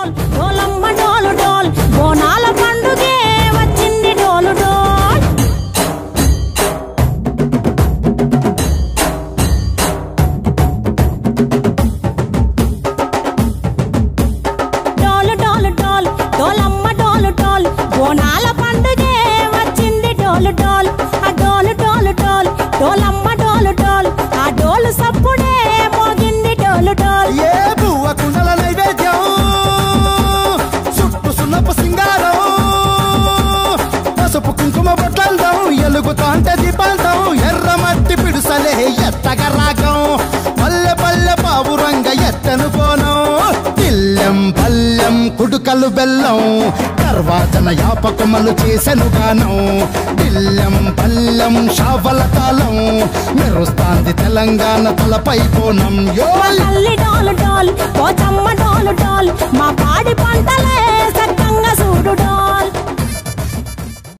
డోల్ డోలమ్మ డోలు డోల్ బోనాల పండుగే వచ్చింది డోలు డోల్ డోలు డోలు డోల్ డోలమ్మ డోలు డోల్ బోనాల పండుగే వచ్చింది డోలు డోల్ ఆ డోలు డోలు డోల్ డోలమ్మ డోలు డోల్ ఆ డోలు సప్పుడే మోగింది డోలు డోల్ ఏ బువ్వ కుండల నైవేద్యం చుట్టు సున్నపు సింగారం పసుపు కుంకుమ బొట్లందం ఎలుగుతాంటే దీపాంతం ఎర్ర మట్టి పిడుసలే ఎత్తగ రాగం పల్లె పల్లె పావురంగ ఎత్తను కోనం తిల్లెం పల్లెం కుడుకలు బెల్లం తర్వాతన యాపకమలు చేసెను గానం తిల్లెం పల్లెం షావల తాళం మెరుస్తాంది తెలంగాణ తలపై కోణం యో తల్లి డోలు డోల్ పోచమ్మ డోలు డోల్ మా